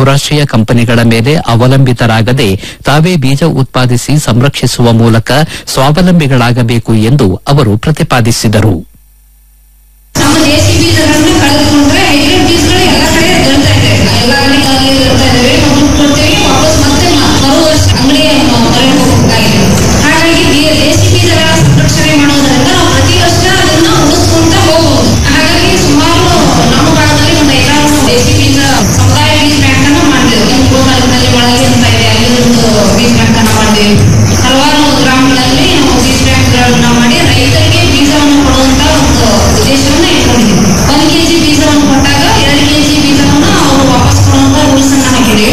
ಬಹುರಾಷ್ಟೀಯ ಕಂಪನಿಗಳ ಮೇಲೆ ಅವಲಂಬಿತರಾಗದೆ ತಾವೇ ಬೀಜ ಉತ್ಪಾದಿಸಿ ಸಂರಕ್ಷಿಸುವ ಮೂಲಕ ಸ್ವಾವಲಂಬಿಗಳಾಗಬೇಕು ಎಂದು ಅವರು ಪ್ರತಿಪಾದಿಸಿದರು ನಮ್ಮ ದೇಶಿ ಬೀಜಗಳನ್ನ ಕಳೆದುಕೊಂಡ್ರೆ ಹೈಬ್ರಿಡ್ ಬೀಜಗಳು ಎಲ್ಲ ಕಡೆ ದೊರೆತಾ ಇದೆ ಎಲ್ಲ ಅಂಗಡಿಗಳಲ್ಲಿ ದೊರೆತಾ ಇದಾವೆ ನಾವು ದುಡ್ಡು ಕೊಡ್ತೇವೆ ವಾಪಸ್ ಮತ್ತೆ ಮ- ಮರು ವರ್ಷ ಅಂಗಡಿಯ ಮೊರೆ ಹೋಗಬೇಕಾಗಿದೆ ಹಾಗಾಗಿ ಬಿ- ದೇಶಿ ಬೀಜಗಳ ಸಂರಕ್ಷಣೆ ಮಾಡೋದ್ರಿಂದ ನಾವು ಪ್ರತಿ ವರ್ಷ ಅದನ್ನ ಉಳಿಸ್ಕೊಂತ ಹೋಗಬಹುದು ಹಾಗಾಗಿ ಸುಮಾರು ನಮ್ಮ ಭಾಗದಲ್ಲಿ ಒಂದು ಐದಾರು ದೇಶಿ ಬೀಜ ಸಮುದಾಯ ಬೀಜ ಬ್ಯಾಂಕ್ ಅನ್ನ ಮಾಡಿದೆವು ನಮ್ಮ ಗೋಕಾಲದಲ್ಲಿ ಒಳಗೆ ಅಂತ ಇದೆ ಅಲ್ಲಿ ಒಂದು ಬೀಜ ಬ್ಯಾಂಕ್ ಅನ್ನ ಮಾಡಿದೆವು ಹಲವಾರು ಗ್ರಾಮಗಳಲ್ಲಿ ನಾವು ಬೀಜ ಬ್ಯಾಂಕ್ಗಳನ್ನ ಮಾಡಿ ರೈತರಿಗೆ ಬೀಜವನ್ನು ಕೊಡುವಂತ ಒಂದು ಉದ್ದೇಶವನ್ನ ಇಟ್ಕೊಂಡಿದ್ದೀವಿ ಒಂದು ಕೆಜಿ ಬೀಜವನ್ನು ಕೊಟ್ಟಾಗ ಎರಡು ಕೆಜಿ ಬೀಜವನ್ನು ಅವರು ವಾಪಸ್ ಕೊಡುವಂತ ರೂಲ್ಸ್ ಅನ್ನ ಹಾಕಿದ್ದೀವಿ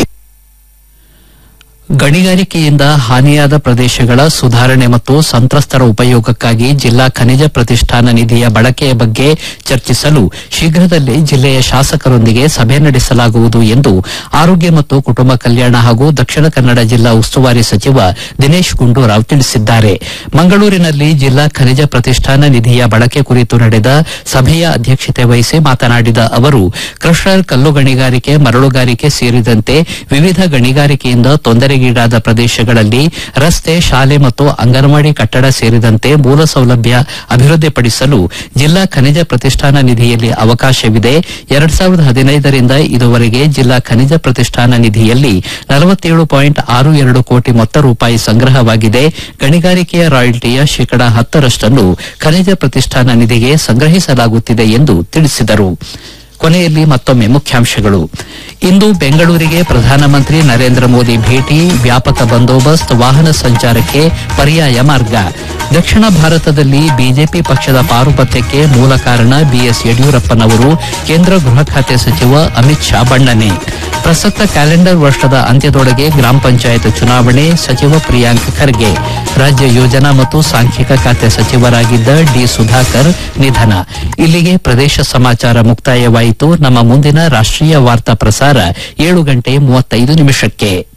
ಗಣಿಗಾರಿಕೆಯಿಂದ ಹಾನಿಯಾದ ಪ್ರದೇಶಗಳ ಸುಧಾರಣೆ ಮತ್ತು ಸಂತ್ರಸ್ತರ ಉಪಯೋಗಕ್ಕಾಗಿ ಜಿಲ್ಲಾ ಖನಿಜ ಪ್ರತಿಷ್ಠಾನ ನಿಧಿಯ ಬಳಕೆಯ ಬಗ್ಗೆ ಚರ್ಚಿಸಲು ಶೀಘ್ರದಲ್ಲೇ ಜಿಲ್ಲೆಯ ಶಾಸಕರೊಂದಿಗೆ ಸಭೆ ನಡೆಸಲಾಗುವುದು ಎಂದು ಆರೋಗ್ಯ ಮತ್ತು ಕುಟುಂಬ ಕಲ್ಯಾಣ ಹಾಗೂ ದಕ್ಷಿಣ ಕನ್ನಡ ಜಿಲ್ಲಾ ಉಸ್ತುವಾರಿ ಸಚಿವ ದಿನೇಶ್ ಗುಂಡೂರಾವ್ ತಿಳಿಸಿದ್ದಾರೆ ಮಂಗಳೂರಿನಲ್ಲಿ ಜಿಲ್ಲಾ ಖನಿಜ ಪ್ರತಿಷ್ಠಾನ ನಿಧಿಯ ಬಳಕೆ ಕುರಿತು ನಡೆದ ಸಭೆಯ ಅಧ್ಯಕ್ಷತೆ ವಹಿಸಿ ಮಾತನಾಡಿದ ಅವರು ಕ್ರಷರ್ ಕಲ್ಲು ಗಣಿಗಾರಿಕೆ ಮರಳುಗಾರಿಕೆ ಸೇರಿದಂತೆ ವಿವಿಧ ಗಣಿಗಾರಿಕೆಯಿಂದ ತೊಂದರೆಗೀಡಾದ ಪ್ರದೇಶಗಳಲ್ಲಿ ರಸ್ತೆ ಶಾಲೆ ಮತ್ತು ಅಂಗನವಾಡಿ ಕಟ್ಟಡ ಸೇರಿದಂತೆ ಮೂಲ ಸೌಲಭ್ಯ ಅಭಿವೃದ್ಧಿಪಡಿಸಲು ಜಿಲ್ಲಾ ಖನಿಜ ಪ್ರತಿಷ್ಠಾನ ನಿಧಿಯಲ್ಲಿ ಅವಕಾಶವಿದೆ ಎರಡ್ ಸಾವಿರದ ಹದಿನೈದರಿಂದ ಇದುವರೆಗೆ ಜಿಲ್ಲಾ ಖನಿಜ ಪ್ರತಿಷ್ಠಾನ ನಿಧಿಯಲ್ಲಿ ನಲವತ್ತೇಳು ಪಾಯಿಂಟ್ ಆರು ಎರಡು ಕೋಟಿ ಮೊತ್ತ ರೂಪಾಯಿ ಸಂಗ್ರಹವಾಗಿದೆ ಗಣಿಗಾರಿಕೆಯ ರಾಯಲ್ಟಿಯ ಶೇಕಡಾ ಹತ್ತರಷ್ಟನ್ನು ಖನಿಜ ಪ್ರತಿಷ್ಠಾನ ನಿಧಿಗೆ ಸಂಗ್ರಹಿಸಲಾಗುತ್ತಿದೆ ಎಂದು ತಿಳಿಸಿದರು ಕೊನೆಯಲ್ಲಿ ಮತ್ತೊಮ್ಮೆ ಮುಖ್ಯಾಂಶಗಳು ಇಂದು ಬೆಂಗಳೂರಿಗೆ ಪ್ರಧಾನಮಂತ್ರಿ ನರೇಂದ್ರ ಮೋದಿ ಭೇಟಿ ವ್ಯಾಪಕ ಬಂದೋಬಸ್ತ್ ವಾಹನ ಸಂಚಾರಕ್ಕೆ ಪರ್ಯಾಯ ಮಾರ್ಗ ದಕ್ಷಿಣ ಭಾರತದಲ್ಲಿ ಬಿಜೆಪಿ ಪಕ್ಷದ ಪಾರುಪತ್ಯಕ್ಕೆ ಮೂಲ ಕಾರಣ ಬಿಎಸ್ ಯಡಿಯೂರಪ್ಪನವರು ಕೇಂದ್ರ ಗೃಹ ಖಾತೆ ಸಚಿವ ಅಮಿತ್ ಶಾ ಬಣ್ಣನೆ ಪ್ರಸಕ್ತ ಕ್ಯಾಲೆಂಡರ್ ವರ್ಷದ ಅಂತ್ಯದೊಳಗೆ ಗ್ರಾಮ ಪಂಚಾಯತ್ ಚುನಾವಣೆ ಸಚಿವ ಪ್ರಿಯಾಂಕ್ ಖರ್ಗೆ ರಾಜ್ಯ ಯೋಜನಾ ಮತ್ತು ಸಾಂಖ್ಯಿಕ ಖಾತೆ ಸಚಿವರಾಗಿದ್ದ ಡಿ ಸುಧಾಕರ್ ನಿಧನ ಇಲ್ಲಿಗೆ ಪ್ರದೇಶ ಸಮಾಚಾರ ಮುಕ್ತಾಯವಾಯಿತು ನಮ್ಮ ಮುಂದಿನ ರಾಷ್ಟೀಯ ವಾರ್ತಾ ಪ್ರಸಾರ ಏಳು ಗಂಟೆ ಮೂವತ್ತೈದು ನಿಮಿಷಕ್ಕೆ